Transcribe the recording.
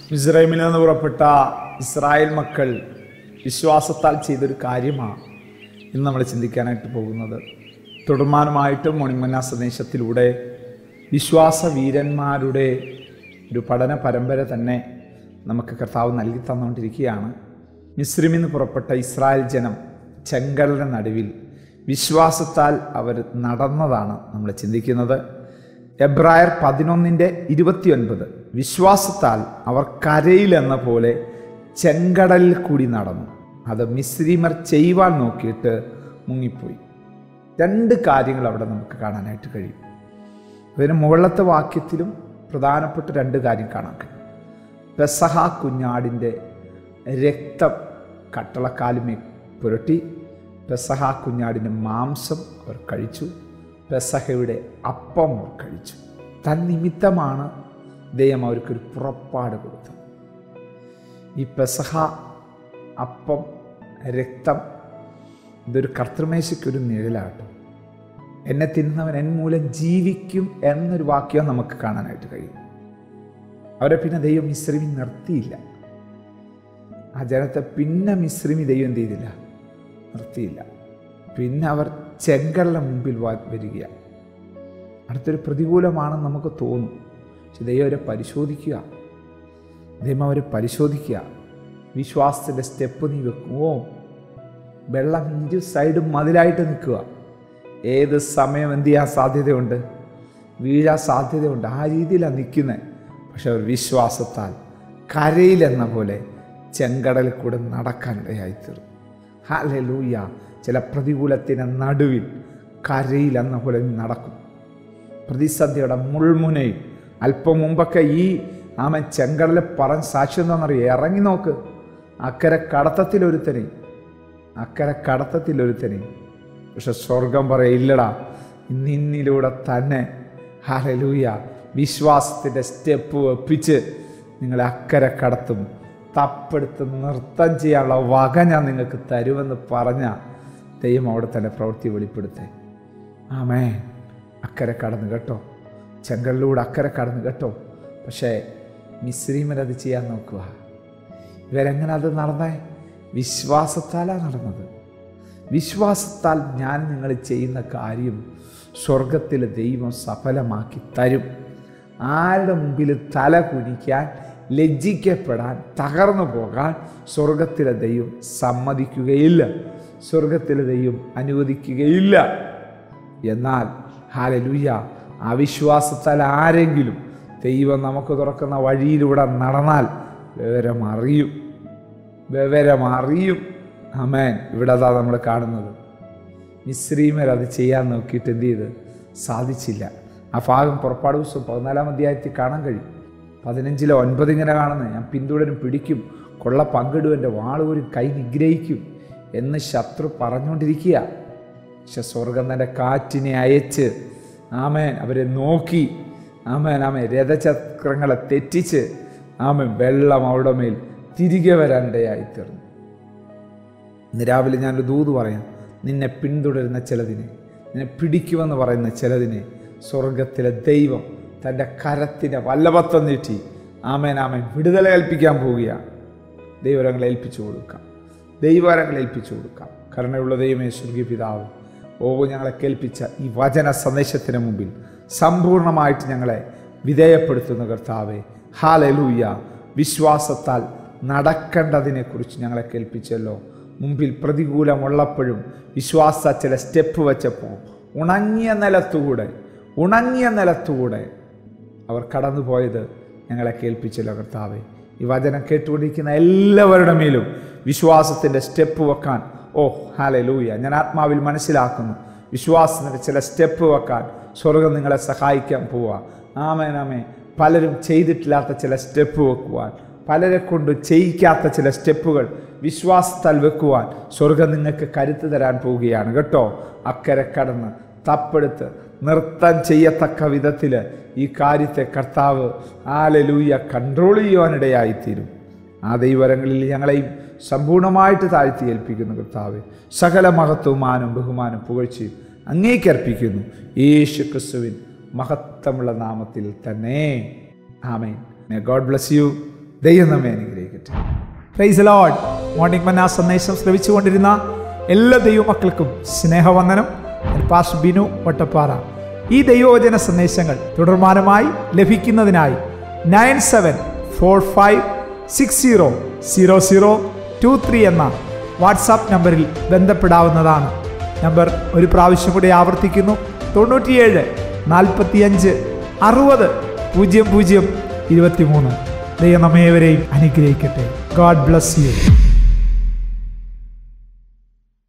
ഇസ്രായേലിൽ നിന്ന് പുറപ്പെട്ട ഇസ്രായേൽ മക്കൾ വിശ്വാസത്താൽ ചെയ്തൊരു കാര്യമാണ് ഇന്ന് നമ്മൾ ചിന്തിക്കാനായിട്ട് പോകുന്നത് തുടർമാനമായിട്ട് മണിമന്ന സന്ദേശത്തിലൂടെ വിശ്വാസ വീരന്മാരുടെ ഒരു പഠന പരമ്പര തന്നെ നമുക്ക് കർത്താവ് നൽകി തന്നുകൊണ്ടിരിക്കുകയാണ് മിസ്രിമിൽ നിന്ന് പുറപ്പെട്ട ഇസ്രായേൽ ജനം ചെങ്കടലിൻ്റെ നടുവിൽ വിശ്വാസത്താൽ അവർ നടന്നതാണ് നമ്മൾ ചിന്തിക്കുന്നത് എബ്രായർ പതിനൊന്നിൻ്റെ ഇരുപത്തിയൊൻപത് വിശ്വാസത്താൽ അവർ കരയിലെന്ന പോലെ ചെങ്കടലിൽ കൂടി നടന്നു അത് മിശ്രീമർ ചെയ്യുവാൻ നോക്കിയിട്ട് മുങ്ങിപ്പോയി രണ്ട് കാര്യങ്ങൾ അവിടെ നമുക്ക് കാണാനായിട്ട് കഴിയും അതിന് മുകളിലത്തെ വാക്യത്തിലും പ്രധാനപ്പെട്ട രണ്ട് കാര്യം കാണാൻ കഴിയും പെസഹ കുഞ്ഞാടിൻ്റെ രക്തം കട്ടളക്കാലുമേ പുരട്ടി പെസഹ കുഞ്ഞാടിൻ്റെ മാംസം അവർ കഴിച്ചു പെസഹയുടെ അപ്പം അവർ കഴിച്ചു തന്നിമിത്തമാണ് ദൈവം അവർക്കൊരു പുറപ്പാട് കൊടുത്തത് ഈ പെസഹ അപ്പം രക്തം ഇതൊരു കർത്തൃമേശയ്ക്കൊരു നിഴലാട്ടോ എന്നെ തിന്നവൻ എൻ മൂലം ജീവിക്കും എന്നൊരു വാക്യം നമുക്ക് കാണാനായിട്ട് കഴിയും അവരെ പിന്നെ ദൈവം മിശ്രിമി നിർത്തിയില്ല ആ ജനത്തെ പിന്നെ മിശ്രിമി ദൈവം എന്ത് ചെയ്തില്ല നിർത്തിയില്ല പിന്നെ അവർ ചെങ്കടലിന് മുമ്പിൽ വരികയാണ് അടുത്തൊരു പ്രതികൂലമാണെന്ന് നമുക്ക് തോന്നും പക്ഷെ ദൈവം അവരെ പരിശോധിക്കുക ദൈവം അവരെ പരിശോധിക്കുക വിശ്വാസത്തിൻ്റെ സ്റ്റെപ്പ് നീ വെക്കുമോ വെള്ളം ഇരു സൈഡും മതിലായിട്ട് നിൽക്കുക ഏത് സമയം എന്ത് ചെയ്യാൻ സാധ്യതയുണ്ട് വീഴാൻ സാധ്യതയുണ്ട് ആ രീതിയിലാണ് നിൽക്കുന്നത് പക്ഷെ അവർ വിശ്വാസത്താൽ കരയിലെന്ന പോലെ ചെങ്കടലിൽ കൂടെ നടക്കാനിടയായിത്തീർന്നു ഹാലെ ലൂയ ചില പ്രതികൂലത്തിന് നടുവിൽ കരയിലെന്ന പോലെ നടക്കും പ്രതിസന്ധിയുടെ മുൾമുനയിൽ അല്പം മുമ്പൊക്കെ ഈ ആമൻ ചെങ്കടലെ പറഞ്ഞ സാക്ഷ്യം എന്താണെന്നറിയോ ഇറങ്ങി നോക്ക് അക്കരെ കടത്തത്തിലൊരുത്തനെ അക്കരെ കടത്തത്തിലൊരുത്തനെ പക്ഷെ സ്വർഗം പറയില്ലടാ നിന്നിലൂടെ തന്നെ ഹലലൂയ വിശ്വാസത്തിൻ്റെ സ്റ്റെപ്പ് വെപ്പിച്ച് നിങ്ങളെ അക്കരെ കടത്തും തപ്പെടുത്ത് നൃത്തം ചെയ്യാനുള്ള വക ഞാൻ നിങ്ങൾക്ക് തരുമെന്ന് പറഞ്ഞ ദൈവം അവിടെ തന്നെ പ്രവൃത്തി വെളിപ്പെടുത്തേ ആമേ അക്കരെ കടന്നു കേട്ടോ ചെങ്കലിലൂടെ അക്കരെ കടന്നു കേട്ടോ പക്ഷേ മിശ്രീമരത് ചെയ്യാൻ നോക്കുക ഇവരെങ്ങനെ അത് നടന്നേ വിശ്വാസത്താലാണ് നടന്നത് വിശ്വാസത്താൽ ഞാൻ നിങ്ങൾ ചെയ്യുന്ന കാര്യം സ്വർഗത്തിലെ ദൈവം സഫലമാക്കി തരും ആരുടെ മുമ്പിൽ തല കുനിക്കാൻ ലജ്ജിക്കപ്പെടാൻ തകർന്നു പോകാൻ സ്വർഗത്തിലെ ദൈവം സമ്മതിക്കുകയില്ല സ്വർഗത്തിലെ ദൈവം അനുവദിക്കുകയില്ല എന്നാൽ ഹാലലുയ്യ അവിശ്വാസത്താൽ ആരെങ്കിലും ദൈവം നമുക്ക് തുറക്കുന്ന വഴിയിലൂടെ നടന്നാൽ വിവരം അറിയും വിവരം അറിയും അമേൻ ഇവിടെ അതാ നമ്മൾ കാണുന്നത് മിശ്രീമർ അത് ചെയ്യാൻ നോക്കിയിട്ട് എന്ത് ചെയ്ത് സാധിച്ചില്ല ആ ഭാഗം പുറപ്പാട് ദിവസം പതിനാലാം അധ്യായത്തിൽ കാണാൻ കഴിയും പതിനഞ്ചിലെ ഒൻപത് ഇങ്ങനെ കാണുന്നത് ഞാൻ പിന്തുടരും പിടിക്കും കൊള്ള പങ്കിടും എൻ്റെ വാളുപോലും കൈ നിഗ്രഹിക്കും എന്ന് ശത്രു പറഞ്ഞുകൊണ്ടിരിക്കുക പക്ഷെ സ്വർഗം തൻ്റെ കാറ്റിനെ അയച്ച് ആമേൻ അവരെ നോക്കി ആമേൻ ആമേൻ രഥചക്രങ്ങളെ തെറ്റിച്ച് ആമേൻ വെള്ളം അവിടെ മേൽ തിരികെ വരാനിടയായി തീർന്നു ഇന്ന് രാവിലെ ഞാനൊരു ദൂത് പറയാം നിന്നെ പിന്തുടരുന്ന ചിലതിനെ നിന്നെ പിടിക്കുമെന്ന് പറയുന്ന ചിലതിനെ സ്വർഗത്തിലെ ദൈവം തൻ്റെ കരത്തിൻ്റെ വല്ലഭത്വം നീട്ടി ആമേൻ ആമേൻ വിടുതല കൽപ്പിക്കാൻ പോവുകയാണ് ദൈവരങ്ങളെ ഏൽപ്പിച്ചു കൊടുക്കാം ദൈവരങ്ങളെ ഏൽപ്പിച്ചു കൊടുക്കാം കരുണയുള്ള ദൈവമേ സ്വർഗീയ പിതാവ് ഓ ഞങ്ങളെ കേൾപ്പിച്ച ഈ വചന സന്ദേശത്തിന് മുമ്പിൽ സമ്പൂർണ്ണമായിട്ട് ഞങ്ങളെ വിധേയപ്പെടുത്തുന്ന കർത്താവെ ഹാലലൂയ വിശ്വാസത്താൽ നടക്കേണ്ടതിനെക്കുറിച്ച് ഞങ്ങളെ കേൾപ്പിച്ചല്ലോ മുമ്പിൽ പ്രതികൂലമുള്ളപ്പോഴും വിശ്വാസ ചില സ്റ്റെപ്പ് വെച്ചപ്പോൾ ഉണങ്ങിയ നിലത്തുകൂടെ ഉണങ്ങിയ നിലത്തുകൂടെ അവർ കടന്നുപോയത് ഞങ്ങളെ കേൾപ്പിച്ചല്ലോ കർത്താവെ ഈ വചനം കേട്ടുകൊണ്ടിരിക്കുന്ന എല്ലാവരുടെ മേലും വിശ്വാസത്തിൻ്റെ സ്റ്റെപ്പ് വെക്കാൻ ഓ ഹാലെ ലൂയ ഞാൻ ആത്മാവിൽ മനസ്സിലാക്കുന്നു വിശ്വാസത്തിൻ്റെ ചില സ്റ്റെപ്പ് വെക്കാൻ സ്വർഗം നിങ്ങളെ സഹായിക്കാൻ പോവുക ആമേനാമേ പലരും ചെയ്തിട്ടില്ലാത്ത ചില സ്റ്റെപ്പ് വെക്കുവാൻ പലരെ കൊണ്ട് ചെയ്യിക്കാത്ത ചില സ്റ്റെപ്പുകൾ വിശ്വാസത്താൽ വെക്കുവാൻ സ്വർഗം നിങ്ങൾക്ക് കരുത്ത് തരാൻ പോവുകയാണ് കേട്ടോ അക്കരെ കടന്ന് തപ്പെടുത്ത് നൃത്തം ചെയ്യത്തക്ക വിധത്തിൽ ഈ കാര്യത്തെ കർത്താവ് ആലലൂയ കൺട്രോൾ ചെയ്യുവാനിടയായിത്തീരും ആ ദൈവരങ്ങളിൽ ഞങ്ങളെയും സമ്പൂർണ്ണമായിട്ട് താഴ്ത്തി ഏൽപ്പിക്കുന്നു കർത്താവ് സകല മഹത്വവും മാനും ബഹുമാനം പുകഴ്ചയും അങ്ങേക്കർപ്പിക്കുന്നു യേശു ക്രിസ്തുവിൻ മഹത്വമുള്ള നാമത്തിൽ തന്നെ ആമേൻ മേ ഗോഡ് ബ്ലസ് യു ദൈവം നമ്മെ അനുഗ്രഹിക്കട്ടെ പ്രൈസ് ലോഡ് മോർണിംഗ് മന്ന സന്ദേശം ശ്രവിച്ചുകൊണ്ടിരുന്ന എല്ലാ ദൈവമക്കൾക്കും സ്നേഹവന്ദനം ഞാൻ പാസ് ബിനു വട്ടപ്പാറ ഈ ദൈവവചന സന്ദേശങ്ങൾ തുടർമാനമായി ലഭിക്കുന്നതിനായി nine seven four five six zero zero zero two three എന്ന വാട്സാപ്പ് നമ്പറിൽ ബന്ധപ്പെടാവുന്നതാണ് നമ്പർ ഒരു പ്രാവശ്യം കൂടി ആവർത്തിക്കുന്നു തൊണ്ണൂറ്റിയേഴ് നാൽപ്പത്തിയഞ്ച് അറുപത് പൂജ്യം പൂജ്യം ഇരുപത്തിമൂന്ന് ദൈവം നമ്മേവരെയും അനുഗ്രഹിക്കട്ടെ ഗോഡ് ബ്ലസ് യു